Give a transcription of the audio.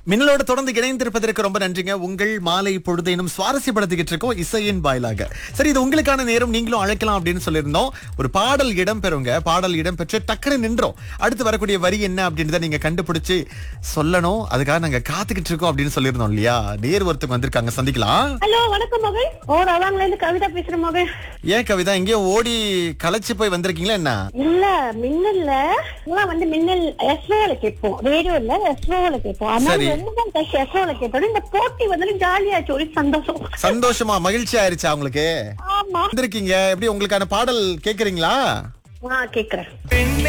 மின்னலோட தொடர்ந்து இணைந்திருப்பதற்கு ரொம்ப நன்றிங்க உங்கள் மாலை பொழுதையினும் சுவாரஸ்யப்படுத்திக்கிட்டு இருக்கோம் இசையின் வாயிலாக சரி இது உங்களுக்கான நேரம் நீங்களும் அழைக்கலாம் அப்படின்னு சொல்லியிருந்தோம் ஒரு பாடல் இடம் பெறுங்க பாடல் இடம் பெற்று டக்குனு நின்றோம் அடுத்து வரக்கூடிய வரி என்ன அப்படின்றத நீங்க கண்டுபிடிச்சு சொல்லணும் அதுக்காக நாங்க காத்துக்கிட்டு இருக்கோம் அப்படின்னு சொல்லியிருந்தோம் இல்லையா நேர் ஒருத்தவங்க வந்திருக்காங்க சந்திக்கலாம் ஹலோ வணக்கம் மகள் ஓ ரவாங்கல இருந்து கவிதா பேசுற மகள் ஏன் கவிதா எங்கேயோ ஓடி களைச்சு போய் வந்திருக்கீங்களா என்ன இல்ல மின்னல்ல எல்லாம் வந்து மின்னல் எஸ்ரோல கேட்போம் ரேடியோல எஸ்ரோல கேட்போம் ஆனா சரி. ரெண்டு தான் கட்சி எஸ்ரோல கேட்டோம் இந்த போட்டி வந்து ஜாலியாச்சு ஒரு சந்தோஷம் சந்தோஷமா மகிழ்ச்சி ஆயிருச்சா உங்களுக்கு ஆமா வந்திருக்கீங்க எப்படி உங்களுக்கான பாடல் கேக்குறீங்களா ஆ கேக்குறேன்